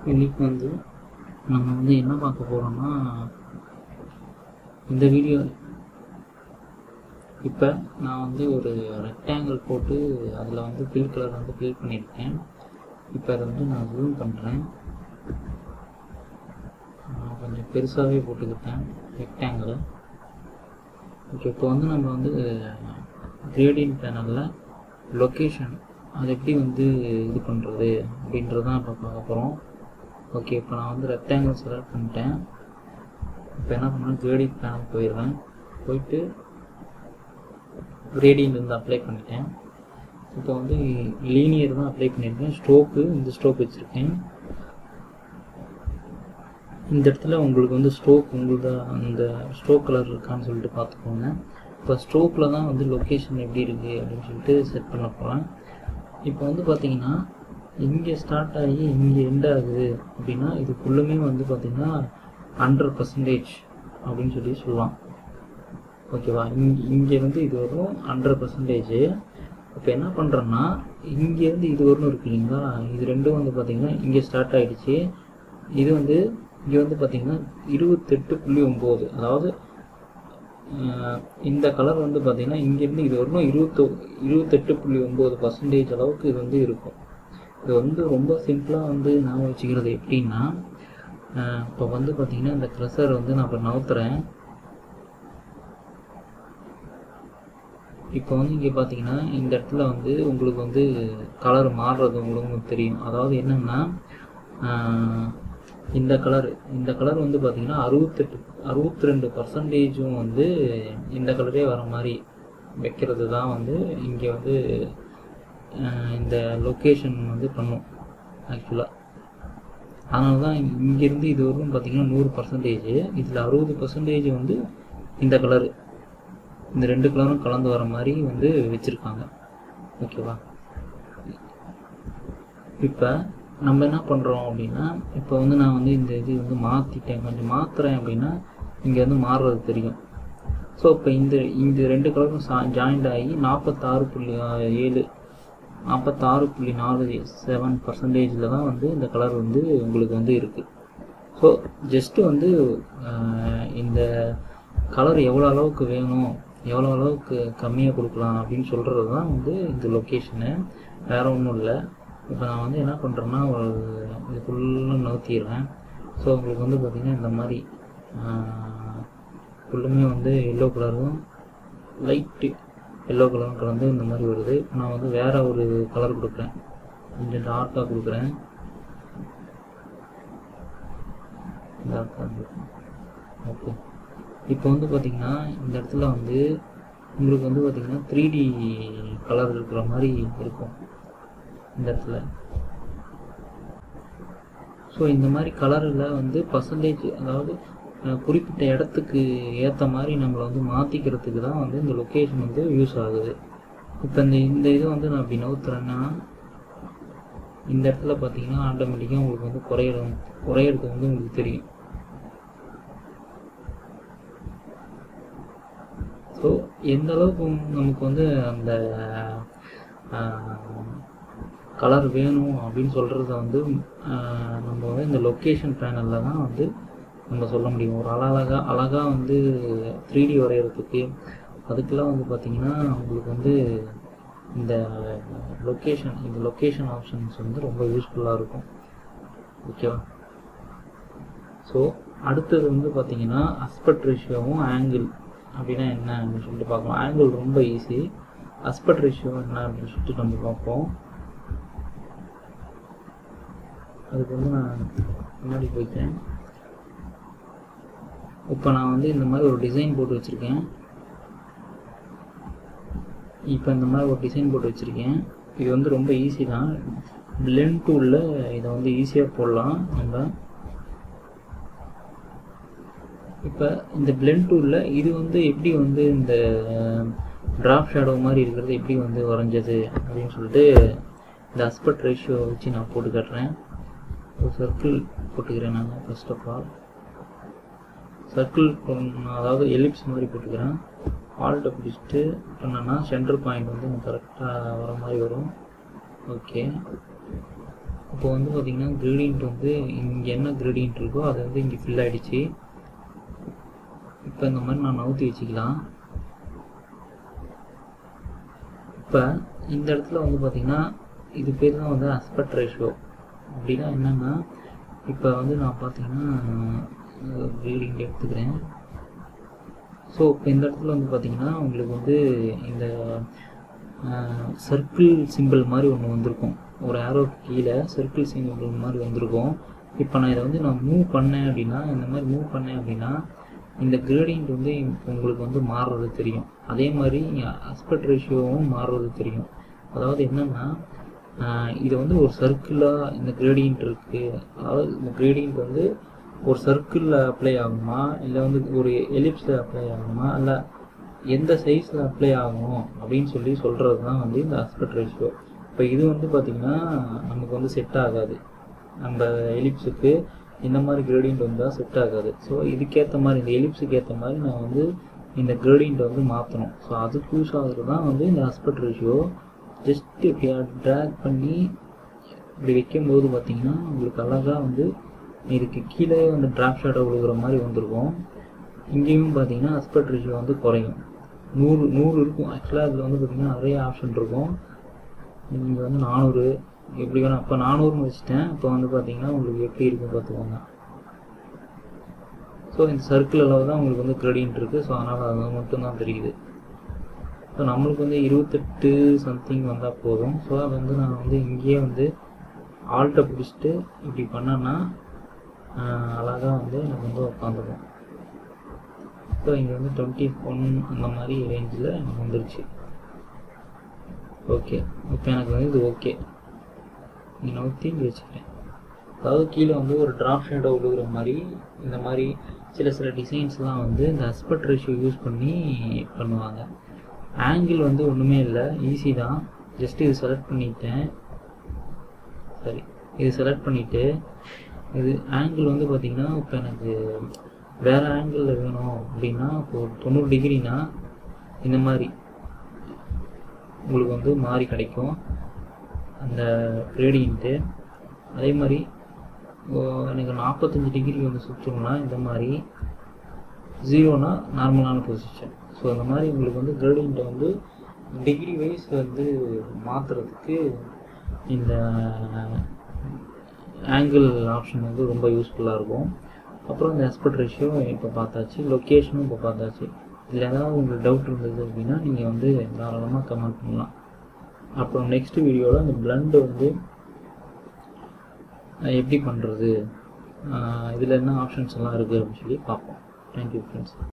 இன்னைக்கு வந்து நம்ம வந்து என்ன பார்க்க போகிறோம்னா இந்த வீடியோ இப்போ நான் வந்து ஒரு ரெக்டாங்கிள் போட்டு அதில் வந்து ஃபில் கலர் வந்து ஃபில் பண்ணியிருக்கேன் இப்போ அதை வந்து நான் ஜூம் பண்ணுறேன் நான் கொஞ்சம் பெருசாகவே போட்டுக்கிட்டேன் ரெக்டாங்கிள் ஓகே இப்போ வந்து நம்ம வந்து கிரேடியன் பேனலில் லொக்கேஷன் அது எப்படி வந்து இது பண்ணுறது அப்படின்றது தான் இப்போ பார்க்க போகிறோம் ஓகே இப்போ நான் வந்து ரெக்டாங்கிள் செலக்ட் பண்ணிட்டேன் இப்போ என்ன பண்ணேன் கிரேடியன் பேனல் போயிடுவேன் போயிட்டு கிரேடியன்ட் வந்து அப்ளை பண்ணிட்டேன் இப்போ வந்து லீனியர் தான் அப்ளை பண்ணியிருக்கேன் ஸ்ட்ரோக்கு இந்த ஸ்ட்ரோக் வச்சுருக்கேன் இந்த இடத்துல உங்களுக்கு வந்து ஸ்ட்ரோக் உங்களுக்கு அந்த ஸ்ட்ரோக் கலர் இருக்கான்னு சொல்லிட்டு பார்த்துக்கோங்க இப்போ ஸ்ட்ரோக்கில் தான் வந்து லொக்கேஷன் எப்படி இருக்குது அப்படின்னு சொல்லிட்டு செட் பண்ண போகிறேன் இப்போ வந்து பார்த்தீங்கன்னா இங்கே ஸ்டார்ட் ஆகி இங்கே எண்ட் ஆகுது அப்படின்னா இது ஃபுல்லுமே வந்து பார்த்தீங்கன்னா ஹண்ட்ரட் பர்சன்டேஜ் அப்படின்னு சொல்லி சொல்லலாம் ஓகேவா இங்கே இங்கே வந்து இது வரும் ஹண்ட்ரட் பர்சன்டேஜ் இப்போ என்ன பண்ணுறேன்னா இங்கேருந்து இது வரணும் இருக்கு இல்லைங்களா இது ரெண்டும் வந்து பார்த்தீங்கன்னா இங்கே ஸ்டார்ட் ஆகிடுச்சு இது வந்து இங்கே வந்து பார்த்தீங்கன்னா இருபத்தெட்டு புள்ளி ஒம்பது அதாவது இந்த கலர் வந்து பார்த்தீங்கன்னா இங்கேருந்து இது வரணும் இருபத்தொ இருபத்தெட்டு புள்ளி ஒம்பது பர்சன்டேஜ் அளவுக்கு இது வந்து இருக்கும் இது வந்து ரொம்ப சிம்பிளாக வந்து நான் வச்சுக்கிறது எப்படின்னா இப்போ வந்து பார்த்தீங்கன்னா இந்த க்ரெஷர் வந்து நான் இப்போ நவுத்துறேன் இப்போ வந்து இங்கே பார்த்தீங்கன்னா இந்த இடத்துல வந்து உங்களுக்கு வந்து கலர் மாறுறது உங்களுக்கு தெரியும் அதாவது என்னென்னா இந்த கலர் இந்த கலர் வந்து பார்த்தீங்கன்னா அறுபத்தெட்டு அறுபத்தி ரெண்டு பர்சன்டேஜும் வந்து இந்த கலரே வர மாதிரி வைக்கிறது தான் வந்து இங்கே வந்து இந்த லொக்கேஷன் வந்து பண்ணும் ஆக்சுவலாக அதனால தான் இங்கேருந்து இது வரைக்கும் பார்த்தீங்கன்னா நூறு பர்சன்டேஜ் இதில் அறுபது பர்சன்டேஜ் வந்து இந்த கலரு இந்த ரெண்டு கலரும் கலந்து வர மாதிரி வந்து வச்சுருக்காங்க ஓகேவா இப்போ நம்ம என்ன பண்ணுறோம் அப்படின்னா இப்போ வந்து நான் வந்து இந்த இது வந்து மாற்றிட்டேன் கொஞ்சம் மாற்றுறேன் அப்படின்னா இங்கே வந்து மாறுறது தெரியும் ஸோ இப்போ இந்த இந்த ரெண்டு கலரும் சா ஜாயிண்ட் ஆகி நாற்பத்தாறு புள்ளி ஏழு நாற்பத்தாறு புள்ளி நாலு செவன் பர்சன்டேஜில் தான் வந்து இந்த கலர் வந்து உங்களுக்கு வந்து இருக்குது ஸோ ஜஸ்ட்டு வந்து இந்த கலர் எவ்வளோ அளவுக்கு வேணும் எவ்வளோ அளவுக்கு கம்மியாக கொடுக்கலாம் அப்படின்னு சொல்கிறது தான் வந்து இந்த லொக்கேஷனு வேறு ஒன்றும் இல்லை இப்போ நான் வந்து என்ன பண்ணுறேன்னா ஒரு இது ஃபுல்லாக நவுத்திடுறேன் ஸோ உங்களுக்கு வந்து பார்த்திங்கன்னா இந்த மாதிரி ஃபுல்லுமே வந்து எல்லோ கலரும் லைட்டு எல்லோ கலரும் கலந்து இந்த மாதிரி வருது இப்போ நான் வந்து வேறு ஒரு கலர் கொடுக்குறேன் கொஞ்சம் டார்க்காக கொடுக்குறேன் டார்க்காக ஓகே இப்போ வந்து பார்த்திங்கன்னா இந்த இடத்துல வந்து உங்களுக்கு வந்து பார்த்திங்கன்னா த்ரீ டி கலர் இருக்கிற மாதிரி இருக்கும் இந்த இடத்துல ஸோ இந்த மாதிரி கலரில் வந்து பர்சன்டேஜ் அதாவது குறிப்பிட்ட இடத்துக்கு ஏற்ற மாதிரி நம்மளை வந்து மாற்றிக்கிறதுக்கு தான் வந்து இந்த லொக்கேஷன் வந்து யூஸ் ஆகுது இப்போ இந்த இந்த இது வந்து நான் அப்படி நவுத்துறேன்னா இந்த இடத்துல பார்த்தீங்கன்னா ஆட்டோமேட்டிக்காக உங்களுக்கு வந்து குறையிறது குறையிறது வந்து உங்களுக்கு தெரியும் ஸோ எந்த அளவுக்கு நமக்கு வந்து அந்த கலர் வேணும் அப்படின்னு சொல்கிறத வந்து நம்ம வந்து இந்த லொக்கேஷன் பேனலில் தான் வந்து நம்ம சொல்ல முடியும் ஒரு அழகாக அழகாக வந்து த்ரீ டி வரைகிறதுக்கு அதுக்கெல்லாம் வந்து பார்த்திங்கன்னா உங்களுக்கு வந்து இந்த லொக்கேஷன் இந்த லொக்கேஷன் ஆப்ஷன்ஸ் வந்து ரொம்ப யூஸ்ஃபுல்லாக இருக்கும் ஓகேவா ஸோ அடுத்தது வந்து பார்த்திங்கன்னா அஸ்பெக்ட் ரேஷியோவும் ஆங்கிள் அப்படின்னா என்ன அப்படின்னு சொல்லிட்டு பார்க்கலாம் ஆங்கிள் ரொம்ப ஈஸி அஸ்பெக்ட் ரேஷியோ என்ன அப்படின்னு சொல்லிட்டு நம்ம பார்ப்போம் அதுக்கு வந்து நான் முன்னாடி போய்க்கிறேன் இப்போ நான் வந்து இந்த மாதிரி ஒரு டிசைன் போட்டு வச்சுருக்கேன் இப்போ இந்த மாதிரி ஒரு டிசைன் போட்டு வச்சுருக்கேன் இது வந்து ரொம்ப ஈஸி தான் பிளெண்ட் டூலில் இதை வந்து ஈஸியாக போடலாம் நம்ம இப்போ இந்த பிளெண்ட் டூலில் இது வந்து எப்படி வந்து இந்த ட்ராப் ஷேடோ மாதிரி இருக்கிறது எப்படி வந்து வரைஞ்சது அப்படின்னு சொல்லிட்டு இந்த அஸ்பெக்ட் ரேஷியோ வச்சு நான் போட்டு காட்டுறேன் ஒரு சர்க்கிள் போட்டுக்கிறேன் நான் ஃபர்ஸ்ட் ஆஃப் ஆல் சர்க்கிள் அதாவது எலிப்ஸ் மாதிரி போட்டுக்கிறேன் ஆல்ட்டை பிடிச்சிட்டு பண்ணேன்னா சென்டர் பாயிண்ட் வந்து எனக்கு கரெக்டாக வர மாதிரி வரும் ஓகே இப்போ வந்து பார்த்தீங்கன்னா கிரேடியன்ட் வந்து இங்கே என்ன கிரேடியன்ட் இருக்கோ அது வந்து இங்கே ஃபில் ஆகிடுச்சு இப்போ இந்த மாதிரி நான் நவுத்தி வச்சுக்கலாம் இப்போ இந்த இடத்துல வந்து பார்த்தீங்கன்னா இது பேர் தான் வந்து அஸ்பெக்ட் ரேஷியோ அப்படின்னா என்னென்னா இப்போ வந்து நான் பார்த்தீங்கன்னா ரீடிங் எடுத்துக்கிறேன் ஸோ இப்போ இந்த இடத்துல வந்து பார்த்தீங்கன்னா உங்களுக்கு வந்து இந்த சர்க்கிள் சிம்பிள் மாதிரி ஒன்று வந்திருக்கும் ஒரு ஆரோ கீழே சர்க்கிள் சிம்பிள் மாதிரி வந்திருக்கும் இப்போ நான் இதை வந்து நான் மூவ் பண்ணேன் அப்படின்னா இந்த மாதிரி மூவ் பண்ணேன் அப்படின்னா இந்த கிரேடியன்ட் வந்து உங்களுக்கு வந்து மாறுறது தெரியும் அதே மாதிரி அஸ்பெக்ட் ரேஷியோவும் மாறுறது தெரியும் அதாவது என்னென்னா இது வந்து ஒரு சர்க்கிளாக இந்த கிரேடியன்ட் இருக்குது அதாவது இந்த கிரேடியன்ட் வந்து ஒரு சர்க்கிளில் அப்ளை ஆகுமா இல்லை வந்து ஒரு எலிப்ஸில் அப்ளை ஆகுமா இல்லை எந்த சைஸில் அப்ளை ஆகும் அப்படின்னு சொல்லி சொல்கிறது தான் வந்து இந்த அஸ்பெக்ட் ரேஷியோ இப்போ இது வந்து பார்த்திங்கன்னா நமக்கு வந்து செட் ஆகாது நம்ம எலிப்ஸுக்கு இந்த மாதிரி கிரேடியன்ட் வந்தால் செட் ஆகாது ஸோ இதுக்கேற்ற மாதிரி இந்த எலிப்ஸுக்கு ஏற்ற மாதிரி நான் வந்து இந்த கிரேடியண்ட்டை வந்து மாற்றணும் ஸோ அதுக்கு யூஸ் ஆகுறது தான் வந்து இந்த அஸ்பெக்ட் ரேஷியோ ஜஸ்ட் இப்படி ட்ராக் பண்ணி இப்படி வைக்கும்போது பார்த்தீங்கன்னா உங்களுக்கு அழகாக வந்து இதுக்கு கீழே வந்து ட்ராப் ஷாட்டை விழுகிற மாதிரி வந்திருக்கும் இங்கேயும் பார்த்தீங்கன்னா அஸ்பெக்ட் ரேஷியோ வந்து குறையும் நூறு நூறு இருக்கும் ஆக்சுவலாக அதில் வந்து பார்த்திங்கன்னா நிறைய ஆப்ஷன் இருக்கும் நீங்கள் வந்து நானூறு எப்படி வேணும் அப்போ நானூறுன்னு வச்சுட்டேன் இப்போ வந்து பார்த்தீங்கன்னா உங்களுக்கு எப்படி இருக்கும் பார்த்துக்கோங்க ஸோ இந்த சர்க்கிள் அளவு தான் உங்களுக்கு வந்து கிரெடிட் இருக்குது ஸோ அதனால் அது மட்டும்தான் தெரியுது ஸோ நம்மளுக்கு வந்து இருபத்தெட்டு சம்திங் வந்தால் போதும் ஸோ அது வந்து நான் வந்து இங்கேயே வந்து ஆல்ட்டை பிடிச்சிட்டு இப்படி பண்ணேன்னா அழகாக வந்து எனக்கு வந்து உட்காந்துக்கும் ஸோ இங்கே வந்து டுவெண்ட்டி ஒன் அந்த மாதிரி ரேஞ்சில் எனக்கு வந்துருச்சு ஓகே இப்போ எனக்கு வந்து இது ஓகே இங்கே நவுத்தி இங்கே வச்சுக்கிறேன் அதாவது கீழே வந்து ஒரு ட்ராப் ஷேடோ விழுகிற மாதிரி இந்த மாதிரி சில சில டிசைன்ஸ்லாம் வந்து இந்த அஸ்பெக்ட் ரேஷியோ யூஸ் பண்ணி பண்ணுவாங்க ஆங்கிள் வந்து ஒன்றுமே இல்லை ஈஸி தான் ஜஸ்ட் இது செலக்ட் பண்ணிட்டேன் சரி இது செலக்ட் பண்ணிவிட்டு இது ஆங்கிள் வந்து பார்த்திங்கன்னா இப்போ எனக்கு வேறு ஆங்கிளில் வேணும் அப்படின்னா இப்போ ஒரு தொண்ணூறு டிகிரினா இந்த மாதிரி உங்களுக்கு வந்து மாறி கிடைக்கும் அந்த கிரேடியன்ட்டு அதே மாதிரி எனக்கு நாற்பத்தஞ்சு டிகிரி வந்து சுற்றணும்னா இந்த மாதிரி ஜீரோனா நார்மலான பொசிஷன் ஸோ அந்த மாதிரி உங்களுக்கு வந்து கிரேடியண்ட்டை வந்து டிகிரி வைஸ் வந்து மாற்றுறதுக்கு இந்த ஆங்கிள் ஆப்ஷன் வந்து ரொம்ப யூஸ்ஃபுல்லாக இருக்கும் அப்புறம் இந்த எஸ்பெக்ட் ரேஷியோ இப்போ பார்த்தாச்சு லொக்கேஷனும் இப்போ பார்த்தாச்சு இதில் ஏதாவது உங்களுக்கு டவுட் இருந்தது அப்படின்னா நீங்கள் வந்து தாராளமாக கமெண்ட் பண்ணலாம் அப்புறம் நெக்ஸ்ட் வீடியோவில் அந்த பிளண்டு வந்து எப்படி பண்ணுறது இதில் என்ன ஆப்ஷன்ஸ் எல்லாம் இருக்குது அப்படின்னு சொல்லி பார்ப்போம் தேங்க்யூ ஃப்ரெண்ட்ஸ்